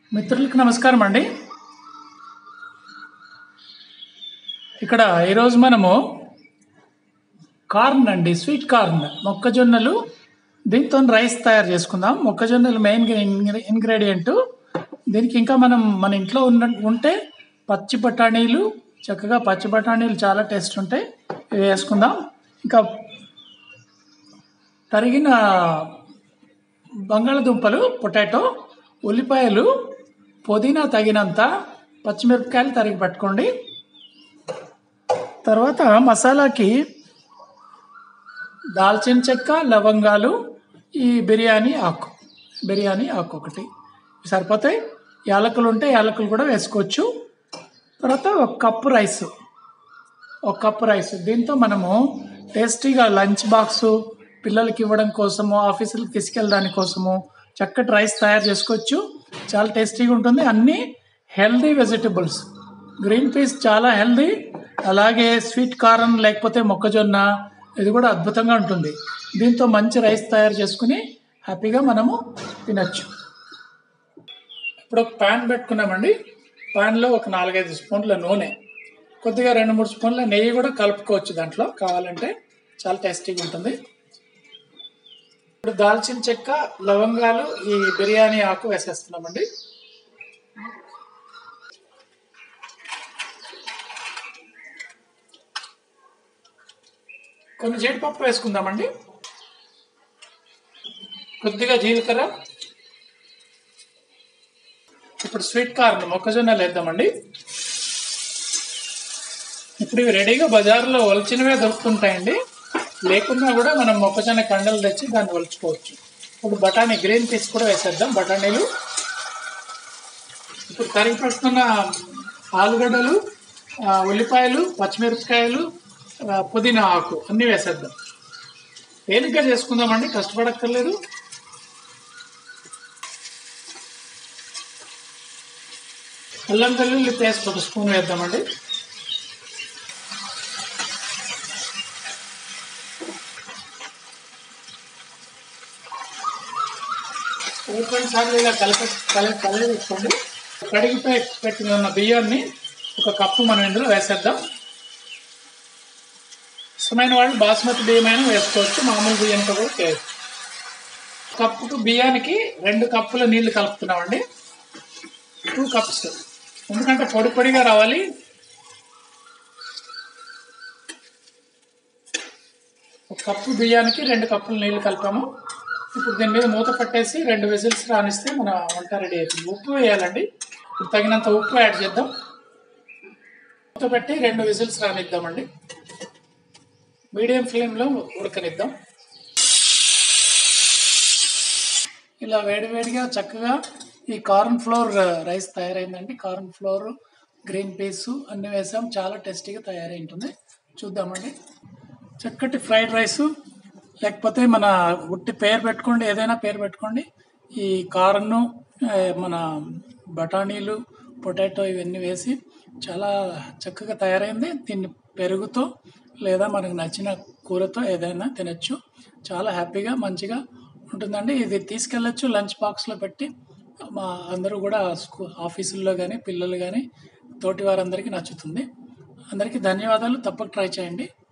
మిత్రులకు నమస్కారం అండి ఇక్కడ ఈరోజు మనము కార్న్ అండి స్వీట్ కార్న్ మొక్కజొన్నలు దీంతో రైస్ తయారు చేసుకుందాం మొక్కజొన్నలు మెయిన్ ఇంగ్రీడియంట్ దీనికి ఇంకా మనం మన ఇంట్లో ఉన్న ఉంటే పచ్చి బఠానీలు చక్కగా పచ్చి బఠానీలు చాలా టేస్ట్ ఉంటాయి ఇవి వేసుకుందాం ఇంకా తరిగిన బంగాళదుంపలు పొటాటో ఉల్లిపాయలు పుదీనా తగినంత పచ్చిమిరపకాయలు తరిగి పట్టుకోండి తర్వాత మసాలాకి దాల్చిన చెక్క లవంగాలు ఈ బిర్యానీ ఆకు బిర్యానీ ఆకు ఒకటి సరిపోతాయి యాలకులు ఉంటే యాలకులు కూడా వేసుకోవచ్చు తర్వాత ఒక కప్పు రైస్ ఒక కప్పు రైస్ దీంతో మనము టేస్టీగా లంచ్ బాక్స్ పిల్లలకి ఇవ్వడం కోసము ఆఫీసులకు తీసుకెళ్ళడానికి కోసము చక్కటి రైస్ తయారు చేసుకోవచ్చు చాలా టేస్టీగా ఉంటుంది అన్నీ హెల్దీ వెజిటబుల్స్ గ్రీన్ పీస్ చాలా హెల్దీ అలాగే స్వీట్ కారం లేకపోతే మొక్కజొన్న ఇది కూడా అద్భుతంగా ఉంటుంది దీంతో మంచి రైస్ తయారు చేసుకుని హ్యాపీగా మనము తినచ్చు ఇప్పుడు ఒక ప్యాన్ పెట్టుకున్నామండి ప్యాన్లో ఒక నాలుగైదు స్పూన్ల నూనె కొద్దిగా రెండు మూడు స్పూన్ల నెయ్యి కూడా కలుపుకోవచ్చు దాంట్లో కావాలంటే చాలా టేస్టీగా ఉంటుంది ఇప్పుడు దాల్చిన చెక్క లవంగాలు ఈ బిర్యానీ ఆకు వేసేస్తున్నామండి కొన్ని జీడిపప్పు వేసుకుందామండి కొద్దిగా జీలకర్ర ఇప్పుడు స్వీట్ కార్న్ మొక్కజొన్నలు వేద్దామండి ఇప్పుడు ఇవి రెడీగా బజార్లో ఒలిచినవే దొరుకుతుంటాయండి లేకున్నా కూడా మనం మొక్కజొన్న కండలు తెచ్చి దాన్ని ఒలుచుకోవచ్చు ఇప్పుడు బఠానీ గ్రీన్ పీస్ కూడా వేసేద్దాం బఠానీలు ఇప్పుడు తరిగి పెట్టుకున్న ఆలుగడ్డలు ఆ, ఉల్లిపాయలు పచ్చిమిరపకాయలు ఆ, పుదీనా ఆకు అన్నీ వేసేద్దాం తేలిగ్గా చేసుకుందామండి కష్టపడక్కర్లేదు అల్లం వెల్లుల్లి పేస్ట్ ఒక స్పూన్ వేద్దామండి రెండు సార్లు ఇలా కలిపి కలి కలిపి పెట్టుకోండి కడిగి పె- పెట్టిన బియ్యాన్ని ఒక కప్పు మనం ఇందులో వేసేద్దాం ఇష్టమైన వాళ్ళు బాస్మతి బియ్యమైనా వేసుకోవచ్చు మామూలు బియ్యంతో కూడా చేయొచ్చు కప్పుకు బియ్యానికి రెండు కప్పుల నీళ్లు కలుపుతున్నామండి టూ కప్స్ ఎందుకంటే పొడి పొడిగా రావాలి ఒక కప్పు బియ్యానికి రెండు కప్పుల నీళ్లు కలిపాము ఇప్పుడు దీని మీద మూత పట్టేసి రెండు విజిల్స్ రానిస్తే మన వంట రెడీ అవుతుంది ఉప్పు వేయాలండి ఇప్పుడు తగినంత ఉప్పు యాడ్ చేద్దాం మూత పెట్టి రెండు విజిల్స్ రానిద్దామండి మీడియం ఫ్లేమ్లో ఉడకనిద్దాం ఇలా వేడివేడిగా చక్కగా ఈ కార్న్ ఫ్లోర్ రైస్ తయారైందండి కార్న్ ఫ్లోర్ గ్రీన్ పీస్ అన్ని వేసాం చాలా టేస్టీగా తయారై ఉంటుంది చూద్దామండి చక్కటి ఫ్రైడ్ రైస్ లేకపోతే మన ఉట్టి పేరు పెట్టుకోండి ఏదైనా పేరు పెట్టుకోండి ఈ కార్ను ఆ, మన బఠానీలు పొటాటో ఇవన్నీ వేసి చాలా చక్కగా తయారైంది దీన్ని పెరుగుతో లేదా మనకు నచ్చిన కూరతో ఏదైనా తినచ్చు చాలా హ్యాపీగా మంచిగా ఉంటుందండి ఇది తీసుకెళ్ళచ్చు లంచ్ బాక్స్లో పెట్టి మా అందరూ కూడా స్కూ ఆఫీసుల్లో కానీ పిల్లలు కానీ తోటి వారందరికీ నచ్చుతుంది అందరికీ ధన్యవాదాలు తప్పక ట్రై చేయండి